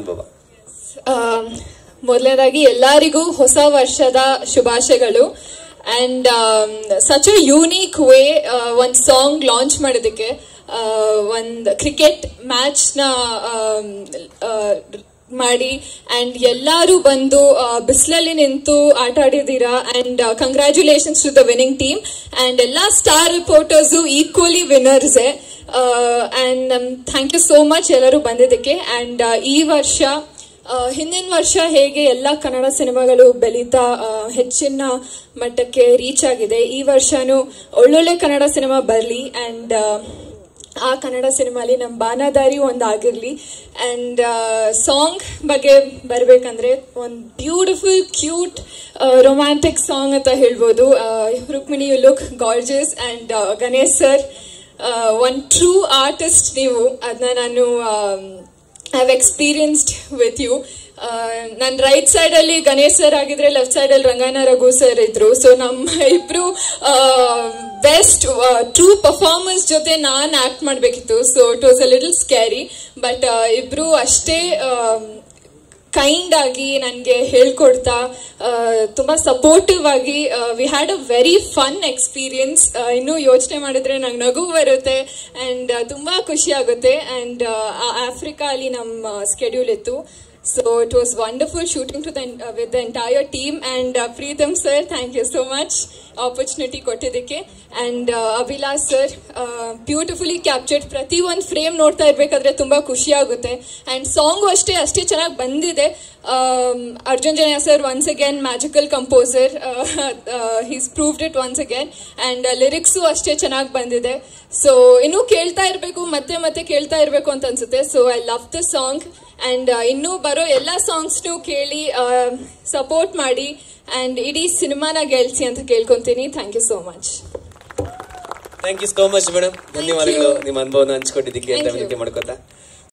ಅನುಭವ ಮೊದಲನೇದಾಗಿ ಎಲ್ಲರಿಗೂ ಹೊಸ ವರ್ಷದ ಶುಭಾಶಯಗಳು and such a unique way ಒಂದು ಸಾಂಗ್ ಲಾಂಚ್ ಮಾಡೋದಕ್ಕೆ ಒಂದು ಕ್ರಿಕೆಟ್ ಮ್ಯಾಚ್ನ ಮಾಡಿ ಅಂಡ್ ಎಲ್ಲರೂ ಬಂದು ಬಿಸಿಲಲ್ಲಿ ನಿಂತು ಆಟ ಆಡಿದ್ದೀರಾ and congratulations to the winning team and ಎಲ್ಲ ಸ್ಟಾರ್ ರಿಪೋರ್ಟರ್ಸು ಈಕ್ವಲಿ ವಿನ್ನರ್ಸೇ and thank you so much ಎಲ್ಲರೂ ಬಂದಿದ್ದಕ್ಕೆ ಅಂಡ್ ಈ ವರ್ಷ ಆ, ಹಿಂದಿನ ವರ್ಷ ಹೇಗೆ ಎಲ್ಲ ಕನ್ನಡ ಸಿನಿಮಾಗಳು ಬೆಳೀತಾ ಆ, ಹೆಚ್ಚಿನ ಮಟ್ಟಕ್ಕೆ ರೀಚ್ ಆಗಿದೆ ಈ ವರ್ಷನೂ ಒಳ್ಳೊಳ್ಳೆ ಕನ್ನಡ ಸಿನಿಮಾ ಬರಲಿ ಅಂಡ್ ಆ ಕನ್ನಡ ಸಿನಿಮಾಲಿ ನಮ್ಮ ಬಾನಾದಾರಿ ಒಂದು ಆಗಿರ್ಲಿ ಅಂಡ್ ಸಾಂಗ್ ಬಗ್ಗೆ ಬರಬೇಕಂದ್ರೆ ಒಂದು ಬ್ಯೂಟಿಫುಲ್ ಕ್ಯೂಟ್ ರೊಮ್ಯಾಂಟಿಕ್ ಸಾಂಗ್ ಅಂತ ಹೇಳ್ಬೋದು ah, Rukmini you look gorgeous and Ganesh sir one true artist ನೀವು ಅದನ್ನ ನಾನು I have experienced with you ನನ್ನ ರೈಟ್ ಸೈಡ್ ಅಲ್ಲಿ ಗಣೇಶ್ ಸರ್ ಆಗಿದ್ರೆ ಲೆಫ್ಟ್ ಸೈಡ್ ಅಲ್ಲಿ ರಂಗಾಯಣ ರಘು ಸರ್ ಇದ್ರು ಸೊ ನಮ್ಮ ಇಬ್ರು ಬೆಸ್ಟ್ ಟ್ರೂ ಪರ್ಫಾರ್ಮೆನ್ಸ್ ಜೊತೆ ನಾನ್ ಆಕ್ಟ್ ಮಾಡ್ಬೇಕಿತ್ತು so it was a little scary but ಇಬ್ರು ಅಷ್ಟೇ ಕೈಂಡ್ ಆಗಿ ನನಗೆ ಹೇಳ್ಕೊಡ್ತಾ ಆ, ತುಂಬಾ ಸಪೋರ್ಟಿವ್ ಆಗಿ we had a very fun experience ಇನ್ನೂ ಯೋಚನೆ ಮಾಡಿದ್ರೆ ನಂಗೆ ನಗು ಬರುತ್ತೆ ಅಂಡ್ ತುಂಬಾ ಖುಷಿ ಆಗುತ್ತೆ ಅಂಡ್ ಆಫ್ರಿಕಾ ಅಲ್ಲಿ ನಮ್ಮ ಸ್ಕೆಡ್ಯೂಲ್ ಇತ್ತು so it was wonderful shooting to the with the entire team and Preetham sir thank you so much opportunity ಕೊಟ್ಟಿದ್ದಕ್ಕೆ and Abhilash sir beautifully captured ಪ್ರತಿ ಒಂದು ಫ್ರೇಮ್ ನೋಡ್ತಾ ಇರ್ಬೇಕಾದ್ರೆ ತುಂಬಾ ಖುಷಿ ಆಗುತ್ತೆ ಅಂಡ್ ಸಾಂಗು ಅಷ್ಟೇ ಅಷ್ಟೇ ಚೆನ್ನಾಗಿ ಬಂದಿದೆ Um, Arjun Janya sir once again magical composer he's proved it once again and lyrics ಅಷ್ಟೇ ಚೆನ್ನಾಗಿ ಬಂದಿದೆ ಸೊ ಇನ್ನೂ ಕೇಳ್ತಾ ಇರಬೇಕು ಮತ್ತೆ ಮತ್ತೆ ಕೇಳ್ತಾ ಇರಬೇಕು ಅಂತ ಅನ್ಸುತ್ತೆ so I love the song and ಇನ್ನೂ ಬರೋ ಎಲ್ಲ ಸಾಂಗ್ಸ್ನು ಕೇಳಿ ಸಪೋರ್ಟ್ ಮಾಡಿ ಅಂಡ್ ಇಡೀ ಸಿನಿಮಾನ ಗೆಲ್ಸಿ ಅಂತ ಕೇಳ್ಕೊಂತೀನಿ thank you so much thank you so much madam ಧನ್ಯವಾದಗಳು you. ನಿಮ್ಮ ಅನುಭವನ ಹಂಚ್ಕೊಂಡಿದ್ದಕ್ಕೆ ಅಂತ Thank you. ವಿನಂತಿ ಮಾಡ್ಕೊತಾ